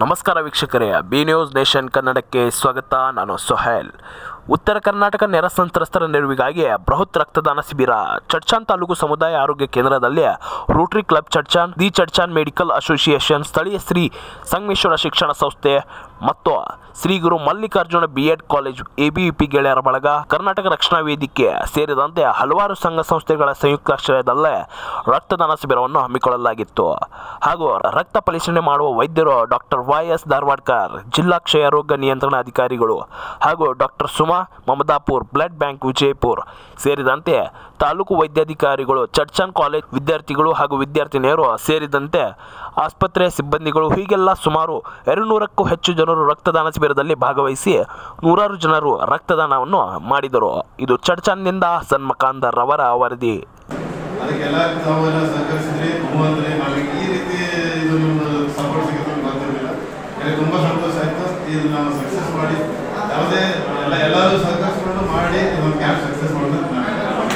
ನಮಸ್ಕಾರ ವೀಕ್ಷಕರೇ B news nation ಕನ್ನಡಕ್ಕೆ ಸ್ವಾಗತ ನಾನು ಸೊಹೇಲ್ ಉತ್ತರ ಕರ್ನಾಟಕ ನೆರೆ ಸಂತ್ರಸ್ತರ ನೆರವಿಗಾಗಿ ಬೃಹತ್ ರಕ್ತದಾನ ಶಿಬಿರ ಚಡ್ಚಾನ್ ತಾಲೂಕು ಸಮುದಾಯ ಆರೋಗ್ಯ ಕೇಂದ್ರದಲ್ಲಿ Rotary Club Chadchan the Chadchan medical association ಸ್ಥಳೀಯ ಶ್ರೀ ಸಂಗಮೇಶ್ವರ ಶಿಕ್ಷಣ ಸಂಸ್ಥೆ ಮತ್ತು Shri Guru Mallikarjuna B Ed college ABVP ಗೆಳೆಯರ ಬಳಗ ಕರ್ನಾಟಕ ರಕ್ಷಣಾ ವೇದಿಕೆ ಸೇರಿದಂತೆ ಹಲವಾರು ಸಂಘ ಸಂಸ್ಥೆಗಳ ಸಂಯುಕ್ತಾಶ್ರಯದಲ್ಲೇ ರಕ್ತದಾನ ಶಿಬಿರವನ್ನು ಹಮ್ಮಿಕೊಳ್ಳಲಾಗಿತ್ತು ಹಾಗೂ ರಕ್ತ ಪರಿಶೀಲನೆ ಮಾಡುವ ವೈದ್ಯರು ಡಾಕ್ಟರ್ ವೈ ಎಸ್ ಧಾರವಾಡ್ಕರ್ ಜಿಲ್ಲಾ ಕ್ಷಯ ರೋಗ ನಿಯಂತ್ರಣ ಅಧಿಕಾರಿಗಳು ಹಾಗೂ doctor Suma Mamadapur blood bank Vijayapur ಸೇರಿದಂತೆ ತಾಲೂಕು ವೈದ್ಯಾಧಿಕಾರಿಗಳು ಚರ್ಚನ್ ಕಾಲೇಜ್ ವಿದ್ಯಾರ್ಥಿಗಳು ಹಾಗೂ ವಿದ್ಯಾರ್ಥಿನಿಯರು ಸೇರಿದಂತೆ ಆಸ್ಪತ್ರೆಯ ಸಿಬ್ಬಂದಿಗಳು ಹೀಗೆಲ್ಲ ಸುಮಾರು ಎರಡು ನೂರಕ್ಕೂ ಹೆಚ್ಚು ಜನರು ರಕ್ತದಾನ ಶಿಬಿರದಲ್ಲಿ ಭಾಗವಹಿಸಿ ನೂರಾರು ಜನರು ರಕ್ತದಾನವನ್ನು ಮಾಡಿದರು ಇದು ಚಡ್ಚಾನ್ನಿಂದ ಸನ್ಮಕಾಂದರ್ ಅವರ ವರದಿ ಅದಕ್ಕೆಲ್ಲ ತಾವೆಲ್ಲ ಸಹಕರಿಸಿದ್ರಿ ಹೂವಂದ್ರಿ ನಮಗೆ ಈ ರೀತಿ ಇದೊಂದು ಸಪೋರ್ಟ್ ಸಿಗುತ್ತೆ ಅಂತ ಗೊತ್ತಿರಲಿಲ್ಲ ನನಗೆ ತುಂಬ ಸಂತೋಷ ಆಯಿತು ಇದು ನಾವು ಸಕ್ಸಸ್ ಮಾಡಿ ಯಾವುದೇ ಎಲ್ಲ ಎಲ್ಲರೂ ಸಹಕರಿಸ್ಕೊಂಡು ಮಾಡಿ ಇದೊಂದು ಕ್ಯಾಂಪ್ ಸಕ್ಸಸ್ ಮಾಡೋದು ನಾನು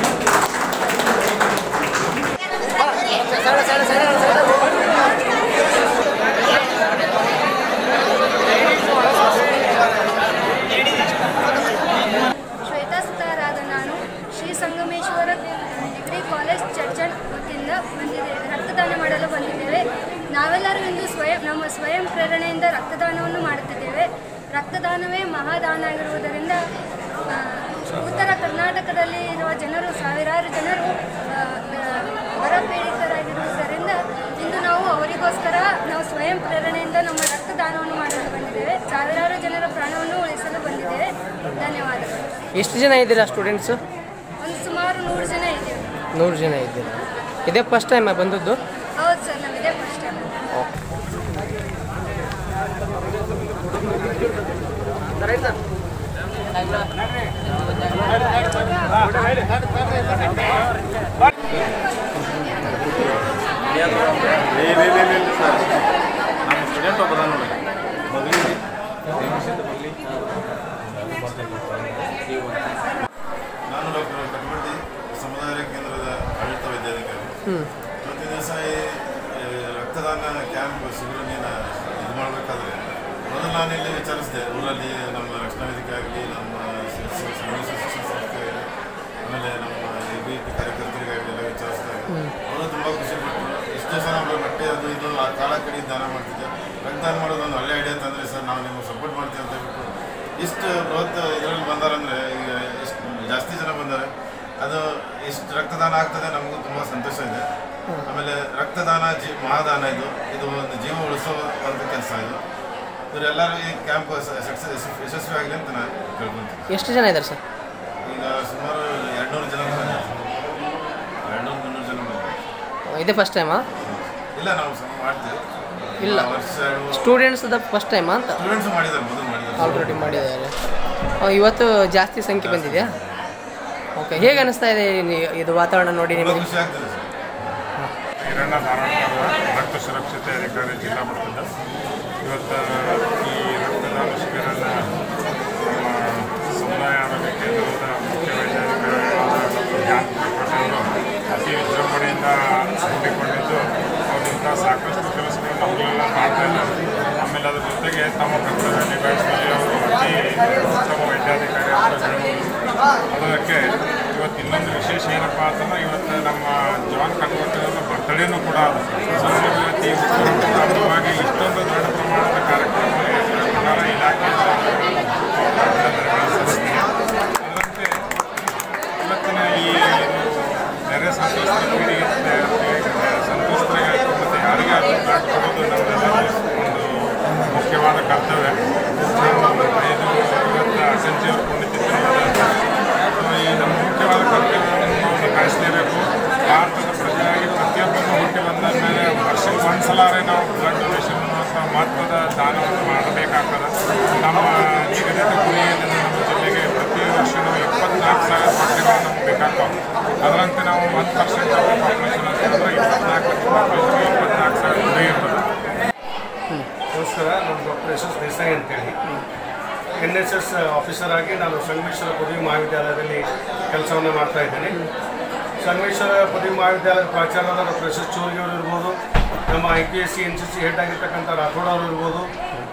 ಶ್ವೇತಾ ಸುತಾರಾದ ನಾನು ಶ್ರೀ ಸಂಗಮೇಶ್ವರ ಡಿಗ್ರಿ ಕಾಲೇಜ್ ಚರ್ಚನ್ ವತಿಯಿಂದ ಬಂದಿದ್ದೇವೆ ರಕ್ತದಾನ ಮಾಡಲು ಬಂದಿದ್ದೇವೆ ನಾವೆಲ್ಲರೂ ಇಂದು ಸ್ವಯಂ ನಮ್ಮ ಸ್ವಯಂ ಪ್ರೇರಣೆಯಿಂದ ರಕ್ತದಾನವನ್ನು ಮಾಡುತ್ತಿದ್ದೇವೆ ರಕ್ತದಾನವೇ ಮಹಾದಾನ ಆಗಿರುವುದರಿಂದ ಆ, ಉತ್ತರ ಕರ್ನಾಟಕದಲ್ಲಿ ಇರುವ ಜನರು ಸಾವಿರಾರು ಜನರು ಆ, ಆ, ಬರ ಪೀಡಿತರಾಗಿರುವುದರಿಂದ ಇಂದು ನಾವು ಅವರಿಗೋಸ್ಕರ ನಾವು ಸ್ವಯಂ ಪ್ರೇರಣೆಯಿಂದ ನಮ್ಮ ರಕ್ತದಾನವನ್ನು ಮಾಡಲು ಬಂದಿದ್ದೇವೆ ಸಾವಿರಾರು ಜನರ ಪ್ರಾಣವನ್ನು ಉಳಿಸಲು ಬಂದಿದ್ದೇವೆ ಧನ್ಯವಾದಗಳು ಎಷ್ಟು ಜನ ಇದ್ದೀರಾ ಸ್ಟೂಡೆಂಟ್ಸು ಒಂದು ಸುಮಾರು ನೂರು ಜನ ಇದ್ದೇವೆ ನೂರು ಜನ ಇದ್ದೀರಾ ಇದೇ ಫಸ್ಟ್ ಟೈಮ್ ಬಂದದ್ದು ಹೌದು ಸರ್ ನಮ್ಮಿದೆ ಫಸ್ಟ್ ಟೈಮ್ ನಮ್ಮ ಸ್ಟೂಡೆಂಟ್ ಒಬ್ಬ ನೋಡಿ ಮಗಳಿಗೆ ನಾನು ಡಾಕ್ಟರ್ ಕಟಮಟ್ಟಿ ಸಮುದಾಯ ಕೇಂದ್ರದ ಆಡಳಿತ ವೈದ್ಯಾಧಿಕಾರಿ ಪ್ರತಿ ದಿವಸ ಈ ಈ ರಕ್ತದಾನ ಕ್ಯಾಂಪ್ ಶಿಬಿರನೇನ ಇದು ಮಾಡಬೇಕಾದ್ರೆ ಮೊದಲು ನಾನು ಇಲ್ಲಿ ವಿಚಾರಿಸಿದೆ ಊರಲ್ಲಿ ನಮ್ಮ ರಕ್ಷಣಾ ವೇದಿಕೆ ಆಗಲಿ ನಮ್ಮ ಶ- ಶ- ಸಮಾವೇಶ ಶಿಕ್ಷಣ ಸಂಸ್ಥೆ ಆಮೇಲೆ ನಮ್ಮ ಎ ಬಿ ಪಿ ಕಾರ್ಯಕರ್ತರಿಗಾಗಲಿ ಎಲ್ಲ ವಿಚಾರಿಸಿದಾಗ ಅವರು ತುಂಬ ಖುಷಿ ಪಟ್ಟರು ಇಷ್ಟು ದಿವಸ ನಾವು ಬಟ್ಟೆ ಅದು ಇದು ಆ ಕಾಲ ಕಡೆ ದಾನ ಮಾಡ್ತಿದ್ದೆ ರಕ್ತದಾನ ಮಾಡೋದು ಒಂದು ಒಳ್ಳೆ ಐಡಿಯಾ ತಂದರೆ ಸರ್ ನಾವು ನಿಮಗೆ ಸಪೋರ್ಟ್ ಮಾಡ್ತೀವಿ ಅಂತ ಹೇಳ್ಬಿಟ್ಟು ಇಷ್ಟು ಬೃಹತ್ ಇದರಲ್ಲಿ ಬಂದಾರಂದರೆ ಈಗ ಇಷ್ಟು ಜಾಸ್ತಿ ಜನ ಬಂದ್ದಾರೆ ಅದು ಇಷ್ಟು ರಕ್ತದಾನ ಆಗ್ತದೆ ನಮಗೂ ತುಂಬ ಸಂತೋಷ ಇದೆ ಆಮೇಲೆ ರಕ್ತದಾನ ಜೀ ಮಹಾದಾನ ಇದು ಇದು ಒಂದು ಜೀವ ಉಳಿಸುವಂಥ ಕೆಲಸ ಇದು ಇವರೆಲ್ಲರೂ ಈ ಕ್ಯಾಂಪ್ ಸಕ್ಸಸ್ ಯಶಸ್ವಿ ಆಗಲಿ ಅಂತ ನಾನು ಕೇಳ್ಕೊಂತೀನಿ ಎಷ್ಟು ಜನ ಇದ್ದಾರೆ ಸರ್ ಈಗ ಸುಮಾರು ಎರಡುನೂರು ಜನ ಎರಡುನೂರು ಮುನ್ನೂರು ಜನ ಬಂದಿದ್ದಾರೆ. ಇದೇ ಫಸ್ಟ್ ಟೈಮಾ ಇಲ್ಲ ನಾವು ಸಹ ಮಾಡ್ತೀವಿ ಇಲ್ಲ. ವರ್ಷ ಸ್ಟೂಡೆಂಟ್ಸ್ದ ಫಸ್ಟ್ ಟೈಮಾ ಅಂತ ಸ್ಟೂಡೆಂಟ್ಸ್ ಮಾಡಿದ್ದಾರೆ ಮೊದಲು ಮಾಡಿದ್ದಾರೆ ಆಲ್ರೆಡಿ ಮಾಡಿದ್ದಾರೆ ಆ, ಇವತ್ತು ಜಾಸ್ತಿ ಸಂಖ್ಯೆ ಬಂದಿದೆಯಾ ಓಕೆ ಹೇಗೆ ಅನಿಸ್ತಾ ಇದೆ ಈ- ಇದು ವಾತಾವರಣ ನೋಡಿ ತುಂಬ ನಿಮಗೆ ಖುಷಿ ಆಗ್ತದೆ ಸರ್ ಹಿರಣ್ಣ ಧಾರವಾಡ ರಕ್ತ ಸುರಕ್ಷತೆ ಅಧಿಕಾರಿ ಜಿಲ್ಲಾ ಮಟ್ಟದ ಇವತ್ತು ಈ ರಕ್ತದಾನ ಶಿಬಿರನ ನಮ್ಮ ಸಮುದಾಯ ಆರೋಗ್ಯ ಕೇಂದ್ರದ ಮುಖ್ಯ ವೈದ್ಯಾಧಿಕಾರಿಗಳಾದ ಡಾಕ್ಟರ್ ಜಾನ್ ಪಟೇಲರು ಅತಿ ವಿಜೃಂಭಣೆಯಿಂದ ಹಮ್ಮಿಕೊಂಡಿದ್ದು ಅವರಿಂದ ಸಾಕಷ್ಟು ಕೆಲಸಗಳನ್ನು ಅವರೆಲ್ಲ ಮಾಡ್ತಾ ಇದ್ದಾರೆ ಆಮೇಲೆ ಅದ್ರ ಜೊತೆಗೆ ತಮ್ಮ ಕರ್ತವ್ಯ ನಿಭಾಯಿಸುವಲ್ಲಿ ಅವರು ಅತಿ ಉತ್ತಮ ವೈದ್ಯಾಧಿಕಾರಿ ಅಂತ ಹೇಳ್ಬೋದು ಅದಕ್ಕೆ ಇವತ್ತು ಇನ್ನೊಂದು ವಿಶೇಷ ಏನಪ್ಪ ಅಂತಂದ್ರೆ ಇವತ್ತು ನಮ್ಮ ಜವಾನ್ ಕನ್ವರ್ಟರ್ ಬರ್ತಡೇನೂ ಕೂಡ ಅದು ಸೊ ಇವತ್ತು ಈ ಉತ್ಸವದ ಅಂಗವಾಗಿ ಇಷ್ಟೊಂದು ದೊಡ್ಡ ಪ್ರಮಾಣದ ಕಾರ್ಯಕ್ರಮ ಯಶಸ್ವಿಗೊಂಡಾರ ಇಲಾಖೆ ಅದರಂತೆ ಇವತ್ತಿನ ಈ ನೆರೆ ಸಂತ್ರಸ್ತರ ಪೀಳಿಗೆ ಸಂತ್ರಸ್ತರಿಗೆ ಮತ್ತು ಯಾರಿಗೆ ಅದು ಬ್ಲಡ್ ಕೊಡೋದು ನಮ್ಮಲ್ಲಿ ಒಂದು ಮುಖ್ಯವಾದ ಕರ್ತವ್ಯ ನಾವು ಇದು ಇವತ್ತು ಅಸಂಚಿಯವರು ಪುಣ್ಯತಿಥಿ ಸೊ ಈ ನಮ್ಮ ಮುಖ್ಯವಾದ ಕರ್ತವ್ಯವನ್ನು ನಾವು ನಿಭಾಯಿಸಲೇಬೇಕು ಭಾರತದ ಪ್ರಜೆಯಾಗಿ ಪ್ರತಿಯೊಬ್ಬರು ಹುಟ್ಟಿ ಬಂದ ಮೇಲೆ ವರ್ಷಕ್ಕೆ ಒಂದ್ಸಲಾರೆ ನಾವು ಬ್ಲಡ್ ಡೊನೇಷನ್ ಅನ್ನುವಂಥ ಮಹತ್ವದ ದಾನವನ್ನು ಮಾಡಬೇಕಾಗ್ತದೆ ನಮ್ಮ ನಿಗದಿತ ಗುರಿಯಲ್ಲಿ ನಮ್ಮ ಜಿಲ್ಲೆಗೆ ಪ್ರತಿ ವರ್ಷವೂ ಇಪ್ಪತ್ನಾಲ್ಕು ಸಾವಿರ ಬಟ್ಟೆಗಳು ನಮ್ಗೆ ಬೇಕಾಗ್ತಾವೆ ಅದರಂತೆ ನಾವು ಒಂದು ಪರ್ಸೆಂಟ್ ಆಫ್ ಪಾಪ್ಯುಲೇಷನ್ ಅಂತಂದ್ರೆ ಇಪ್ಪತ್ನಾಲ್ಕು ಲಕ್ಷ ಪಾಪ್ಯುಲೇಷನ್ ಇಪ್ಪತ್ನಾಲ್ಕು ಸಾವಿರ ಗುರಿ ಇರ್ತದೆ ನಮಸ್ಕಾರ ನಾನು ಡಾಕ್ಟರ್ ಎಸ್ ಎಸ್ ದೇಸಾಯಿ ಅಂತೇಳಿ ಎನ್ ಎಸ್ ಎಸ್ ಆಫೀಸರ್ ಆಗಿ ನಾನು ಸಂಗಮೇಶ್ವರ ಪದವಿ ಮಹಾವಿದ್ಯಾಲಯದಲ್ಲಿ ಕೆಲಸವನ್ನು ಮಾಡ್ತಾ ಇದ್ದೇನೆ ಸಂಗಮೇಶ್ವರ ಪದವಿ ಮಹಾವಿದ್ಯಾಲಯದ ಪ್ರಾಚಾರ್ಯರಾದ ಡಾಕ್ಟರ್ ಎಸ್ ಎಸ್ ಚೋರ್ಗಿ ಅವರು ಇರ್ಬೋದು ನಮ್ಮ I P S C N C C head ಆಗಿರ್ತಕ್ಕಂಥ ರಾಥೋಡ್ ಅವರು ಇರ್ಬೋದು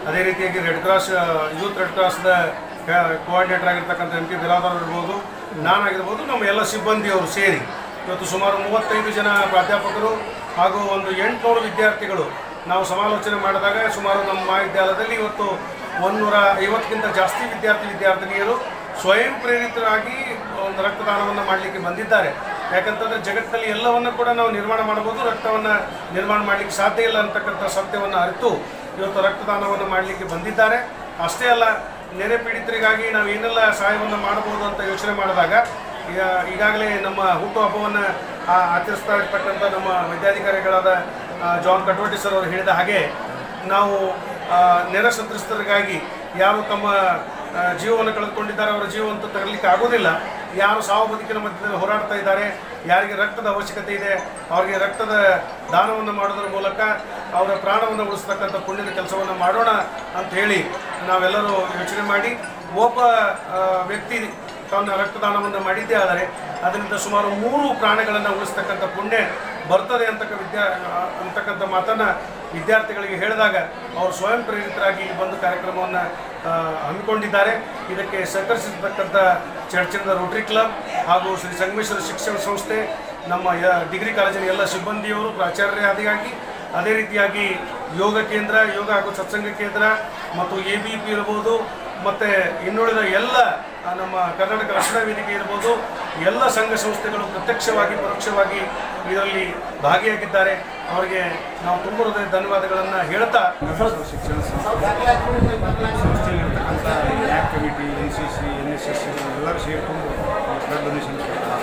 ಅದೇ ರೀತಿಯಾಗಿ ರೆಡ್ ಕ್ರಾಸ್ ಯೂತ್ ರೆಡ್ ಕ್ರಾಸ್ದ ಕೋಆರ್ಡಿನೇಟರ್ ಆಗಿರ್ತಕ್ಕಂಥ ಎಂ ಕೆ ಬಿರಾದರ್ ಇರ್ಬೋದು ನಾನಾಗಿರ್ಬೋದು ನಮ್ಮ ಎಲ್ಲ ಸಿಬ್ಬಂದಿಯವರು ಸೇರಿ ಇವತ್ತು ಸುಮಾರು ಮೂವತ್ತೈದು ಜನ ಪ್ರಾಧ್ಯಾಪಕರು ಹಾಗೂ ಒಂದು ಎಂಟುನೂರು ವಿದ್ಯಾರ್ಥಿಗಳು ನಾವು ಸಮಾಲೋಚನೆ ಮಾಡಿದಾಗ ಸುಮಾರು ನಮ್ಮ ಮಹಾವಿದ್ಯಾಲಯದಲ್ಲಿ ಇವತ್ತು ಒಂದೂರ ಐವತ್ತಕ್ಕಿಂತ ಜಾಸ್ತಿ ವಿದ್ಯಾರ್ಥಿ ವಿದ್ಯಾರ್ಥಿನಿಯರು ಸ್ವಯಂ ಪ್ರೇರಿತರಾಗಿ ಒಂದು ರಕ್ತದಾನವನ್ನು ಮಾಡಲಿಕ್ಕೆ ಬಂದಿದ್ದಾರೆ ಯಾಕಂತಂದ್ರೆ ಜಗತ್ತಲ್ಲಿ ಎಲ್ಲವನ್ನು ಕೂಡ ನಾವು ನಿರ್ಮಾಣ ಮಾಡ್ಬೋದು ರಕ್ತವನ್ನು ನಿರ್ಮಾಣ ಮಾಡಲಿಕ್ಕೆ ಸಾಧ್ಯ ಇಲ್ಲ ಅಂತಕ್ಕಂಥ ಸತ್ಯವನ್ನು ಅರಿತು ಇವತ್ತು ರಕ್ತದಾನವನ್ನು ಮಾಡಲಿಕ್ಕೆ ಬಂದಿದ್ದಾರೆ ಅಷ್ಟೇ ಅಲ್ಲ ನೆರೆ ಪೀಡಿತರಿಗಾಗಿ ನಾವು ಏನೆಲ್ಲ ಸಹಾಯವನ್ನು ಮಾಡಬಹುದು ಅಂತ ಯೋಚನೆ ಮಾಡಿದಾಗ ಈಗ ಈಗಾಗಲೇ ನಮ್ಮ ಹುಟ್ಟುಹಬ್ಬವನ್ನು ಆ- ಆಚರಿಸ್ತಾ ಇರ್ತಕ್ಕಂಥ ನಮ್ಮ ವೈದ್ಯಾಧಿಕಾರಿಗಳಾದ ಆ, ಜಾನ್ ಕಟೋಟಿ ಸರ್ ಅವರು ಹೇಳಿದ ಹಾಗೆ ನಾವು ಆ, ನೆರೆ ಸಂತ್ರಸ್ತರಿಗಾಗಿ ಯಾರು ತಮ್ಮ ಆ, ಜೀವವನ್ನು ಕಳೆದುಕೊಂಡಿದ್ದಾರೆ ಅವರ ಜೀವವಂತೂ ತರಲಿಕ್ಕೆ ಆಗೋದಿಲ್ಲ ಯಾರು ಸಾವು ಬದುಕಿನ ಮಧ್ಯದಲ್ಲಿ ಹೋರಾಡ್ತಾ ಇದ್ದಾರೆ ಯಾರಿಗೆ ರಕ್ತದ ಅವಶ್ಯಕತೆ ಇದೆ ಅವರಿಗೆ ರಕ್ತದ ದಾನವನ್ನು ಮಾಡೋದ್ರ ಮೂಲಕ ಅವರ ಪ್ರಾಣವನ್ನು ಉಳಿಸ್ತಕ್ಕಂಥ ಪುಣ್ಯದ ಕೆಲಸವನ್ನು ಮಾಡೋಣ ಅಂತ ಹೇಳಿ ನಾವೆಲ್ಲರೂ ಯೋಚನೆ ಮಾಡಿ ಒಬ್ಬ ಆ, ವ್ಯಕ್ತಿ ತನ್ನ ರಕ್ತದಾನವನ್ನು ಮಾಡಿದ್ದೇ ಆದರೆ ಅದರಿಂದ ಸುಮಾರು ಮೂರು ಪ್ರಾಣಗಳನ್ನು ಉಳಿಸ್ತಕ್ಕಂಥ ಪುಣ್ಯ ಬರ್ತದೆ ಅಂತಕ್ಕ ವಿದ್ಯಾ ಅಂತಕ್ಕಂಥ ಮಾತನ್ನು ವಿದ್ಯಾರ್ಥಿಗಳಿಗೆ ಹೇಳಿದಾಗ ಅವರು ಸ್ವಯಂ ಪ್ರೇರಿತರಾಗಿ ಇಲ್ಲಿ ಬಂದು ಕಾರ್ಯಕ್ರಮವನ್ನು ಹಮ್ಮಿಕೊಂಡಿದ್ದಾರೆ ಇದಕ್ಕೆ ಸಹಕರಿಸಿರ್ತಕ್ಕಂಥ ಚರ್ಚಿನ ರೋಟರಿ ಕ್ಲಬ್ ಹಾಗೂ ಶ್ರೀ ಸಂಗಮೇಶ್ವರ ಶಿಕ್ಷಣ ಸಂಸ್ಥೆ ನಮ್ಮ ಯ- ಡಿಗ್ರಿ ಕಾಲೇಜಿನ ಎಲ್ಲ ಸಿಬ್ಬಂದಿಯವರು ಪ್ರಾಚಾರ್ಯರಾದಿಯಾಗಿ ಅದೇ ರೀತಿಯಾಗಿ ಯೋಗ ಕೇಂದ್ರ ಯೋಗ ಹಾಗೂ ಸತ್ಸಂಗ ಕೇಂದ್ರ ಮತ್ತು ಎ ಬಿ ಪಿ ಇರ್ಬೋದು ಮತ್ತು ಇನ್ನುಳಿದ ಎಲ್ಲ ಆ, ನಮ್ಮ ಕರ್ನಾಟಕ ರಕ್ಷಣಾ ವೇದಿಕೆ ಇರ್ಬೋದು ಎಲ್ಲ ಸಂಘ ಸಂಸ್ಥೆಗಳು ಪ್ರತ್ಯಕ್ಷವಾಗಿ ಪರೋಕ್ಷವಾಗಿ ಇದರಲ್ಲಿ ಭಾಗಿಯಾಗಿದ್ದಾರೆ ಅವರಿಗೆ ನಾವು ತುಂಬ ಹೃದಯ ಧನ್ಯವಾದಗಳನ್ನು ಹೇಳ್ತಾ ಶಿಕ್ಷಣ ಸಂಸ್ಥೆ ಸಂಸ್ಥೆಯಲ್ಲಿರ್ತಕ್ಕಂಥ lab committee N C C N S S ಎಲ್ಲರೂ ಸೇರಿಕೊಂಡು ಬ್ಲಡ್ ಡೊನೇಷನ್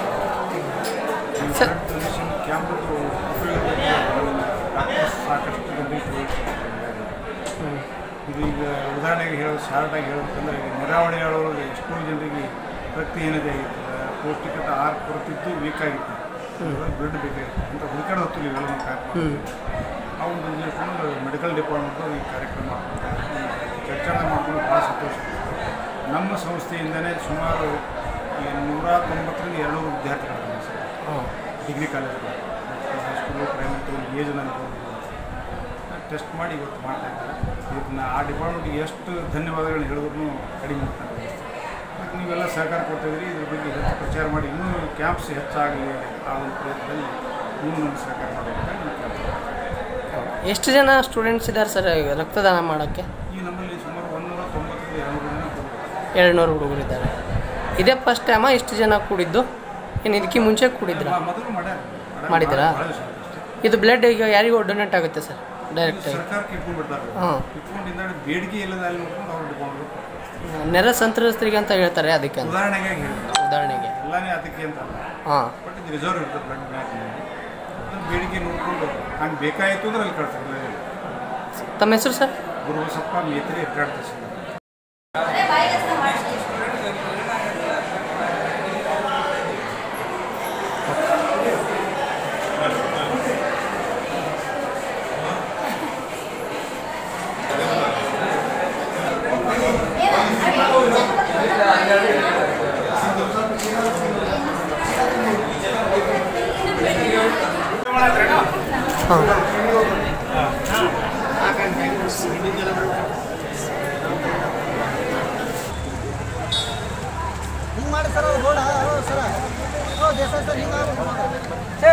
ಈ ಸರ್. ಬ್ಲಡ್ ಡೊನೇಷನ್ ಕ್ಯಾಂಪದ್ದು ಸಾಕಷ್ಟು ಜನರಿಗೆ ಇದು ಈಗ ಉದಾಹರಣೆಗೆ ಹೇಳೋದು ಶಾರ್ಟಾಗಿ ಹೇಳಬೇಕಂದ್ರೆ ಈಗ ನೆರಾವಳಿಯೊಳಗೆ ಎಷ್ಟೋ ಜನರಿಗೆ ರಕ್ತಹೀನತೆ ಆಗಿರ್ತದೆ ಪೌಷ್ಟಿಕತೆ ಆಹಾರ ಕೊರತಿದ್ದು ವೀಕ್ ಆಗಿರ್ತದೆ ಬ್ಲಡ್ ಬೇಕಾಗಿರ್ತದೆ ಅಂತ ಹುಡುಕಾಡ ಹೊತ್ತು ಇವೆಲ್ಲ ಕಾರ್ಯಕ್ರಮ ಆ ಒಂದು ಉದ್ದೇಶದಿಂದ ಮೆಡಿಕಲ್ ಡಿಪಾರ್ಟ್ಮೆಂಟು ಈ ಕಾರ್ಯಕ್ರಮ ಚರ್ಚೆ ಮಾಡಿಕೊಂಡು ಭಾಳ ಸಂತೋಷ ನಮ್ಮ ಸಂಸ್ಥೆಯಿಂದನೇ ಸುಮಾರು ಈ ನೂರ ತೊಂಬತ್ತರಿಂದ ಎರಡು ವಿದ್ಯಾರ್ಥಿಗಳಿದ್ದಾರೆ ಸರ್ ಡಿಗ್ರಿ ಕಾಲೇಜ್ಗಳು ಹೈಸ್ಕೂಲು ಪ್ರೈಮರಿ ಏಜ್ನಲ್ಲಿ ಟೆಸ್ಟ್ ಮಾಡಿ ಇವತ್ತು ಮಾಡ್ತಾ ಇದ್ದಾರೆ ಇದಕ್ಕೆ ನಾ ಆ ಡಿಪಾರ್ಟ್ಮೆಂಟ್ಗೆ ಎಷ್ಟು ಧನ್ಯವಾದಗಳನ್ನ ಹೇಳಿದ್ರು ಕಡಿಮೆ ಮಾಡ್ತಾರೆ ಅದಕ್ಕೆ ನೀವೆಲ್ಲ ಸಹಕಾರ ಕೊಡ್ತಿದ್ರಿ ಇದ್ರ ಬಗ್ಗೆ ಹೆಚ್ಚು ಪ್ರಚಾರ ಮಾಡಿ ಇನ್ನೂ ಕ್ಯಾಂಪ್ಸ್ ಹೆಚ್ಚಾಗಲಿ ಆ ಒಂದು ಪ್ರಯತ್ನದಲ್ಲಿ ನೀವು ನಮ್ಗೆ ಸಹಕಾರ ಮಾಡಬೇಕಂತ ನಾನು ಕೇಳ್ತೀನಿ ಎಷ್ಟು ಜನ ಸ್ಟೂಡೆಂಟ್ಸ್ ಇದ್ದಾರೆ ಸರ್ ಈಗ ರಕ್ತದಾನ ಮಾಡೋಕ್ಕೆ ಈ ನಮ್ಮಲ್ಲಿ ಸುಮಾರು ಒಂದೂರ ತೊಂಬತ್ತರಿಂದ ಎರಡು ಜನ ಕೂಡಿದ್ದಾರೆ. ಎರಡು ನೂರು ಹುಡುಗರಿದ್ದಾರೆ ಇದೇ ಫಸ್ಟ್ ಟೈಮಾ ಎಷ್ಟು ಜನ ಕೂಡಿದ್ದು ಏನು ಇದಕ್ಕೆ ಮುಂಚೆ ಕೂಡಿದ್ರ ಮ- ಮೊದಲು ಮಾಡ್ಯಾರ ಮಾಡ್ಯಾರ. ಮಾಡಿದ್ದೀರಾ? ಭಾಳ ದಿವ್ಸ ಆಯ್ತು ಅಷ್ಟೇ. ಇದು ಬ್ಲಡ್ ಈಗ ಯಾರಿಗೂ ಡೊನೇಟ್ ಆಗುತ್ತೆ ಸರ್ ಡೈರೆಕ್ಟ್ ಆಗಿ ಸರ್ಕಾರಕ್ಕೆ ಇಟ್ಕೊಂಡ್ಬಿಡ್ತಾರೆ ಹಾಂ ಇಟ್ಕೊಂಡಿಂದ ಬೇಡಿಕೆ ಇಲ್ಲದ ಅಲ್ಲಿ ನೋಡ್ಕೊಂಡು ಅವ್ರು ಡಿಪಾರ್ಟ್ಮೆಂಟ್ ನೆರೆ ಸಂತ್ರಸ್ತರಿಗೆ ಅಂತ ಹೇಳ್ತಾರೆ ಅದಕ್ಕೆ ಅಂತ ಉದಾಹರಣೆಗೆ ಹೇಳಿದ್ರು ಉದಾಹರಣೆಗೆ ಎಲ್ಲನೇ ಅದಕ್ಕೆ ಅಂತ ಅಲ್ಲ ಹಾಂ ಬಟ್ ಇದು ರಿಸರ್ವ್ ಇರ್ತದೆ ಬ್ಲಡ್ ಬ್ಯಾಂಕ್ನಲ್ಲಿ ಅದನ್ನ ಬೇಡಿಕೆ ನೋಡಿಕೊಂಡು ಹಂಗೆ ಬೇಕಾಯಿತು ಅಂದ್ರೆ ಅಲ್ಲಿ ಕಳ್ತಾರೆ ತಮ್ಮ ಹೆಸರು ಸರ್ ಗುರುಬಸಪ್ಪ ಮೇತ್ರಿ ರಿಟೈರ್ಡ್ ತಹಸೀಲ್ದಾರ್ ಹಾಂ ಹಿಂಗೆ ಮಾಡಿ ಸರ್ ರೋಡ ಸರ ಓ ದೇಶ ಸರ್ ಹಿಂಗೆ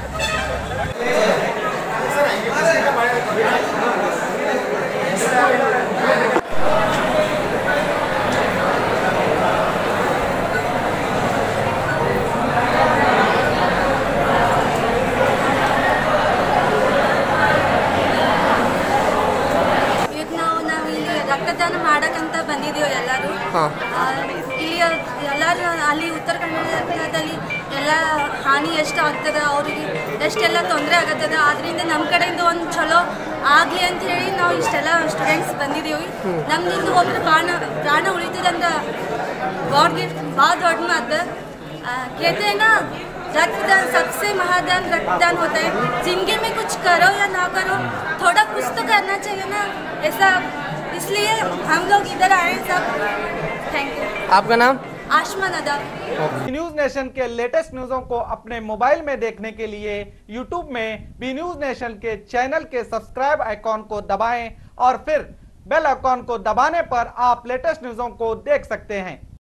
ಈಗ ನಾವು ನಾವು ಇಲ್ಲಿ ರಕ್ತದಾನ ಮಾಡಕ್ಕಂತ ಬಂದಿದ್ದೀವಿ ಎಲ್ಲರೂ ಹಾಂ ಆ, ಇಲ್ಲಿ ಎಲ್ಲರೂ ಅಲ್ಲಿ ಉತ್ತರ ಕನ್ನಡದಲ್ಲಿ ಎಲ್ಲ ಹಾನಿ ಎಷ್ಟು ಆಗ್ತದೆ ಅವರಿಗೆ ಎಷ್ಟೆಲ್ಲ ತೊಂದರೆ ಆಗತ್ತದ ಅದರಿಂದ ನಮ್ಮ ಕಡೆಯಿಂದ ಒಂದು ಚಲೋ ಆಗಲಿ ಅಂತ ಹೇಳಿ ನಾವು ಇಷ್ಟೆಲ್ಲ ಸ್ಟೂಡೆಂಟ್ಸ್ ಬಂದಿದ್ದೀವಿ ನಮ್ದಿಂದ ಒಬ್ರು ಪ್ರಾಣ ಪ್ರಾಣ ಉಳಿತದಂದ್ರೆ गॉड गिफ्ट बहुत दौड़ में आता है आ, कहते हैं ना रक्तदान सबसे महादान रक्तदान होता है जिंदगी में कुछ करो या ना करो थोड़ा कुछ तो करना चाहिए ना ऐसा इसलिए हम लोग इधर आए हैं सब थैंक यू आपका नाम आशमा नदा न्यूज नेशन के लेटेस्ट न्यूजों को अपने मोबाइल में देखने के लिए यूट्यूब में बी न्यूज नेशन के चैनल के सब्सक्राइब आइकॉन को दबाएं और फिर बेल आइकॉन को दबाने पर आप लेटेस्ट न्यूज़ों को देख सकते हैं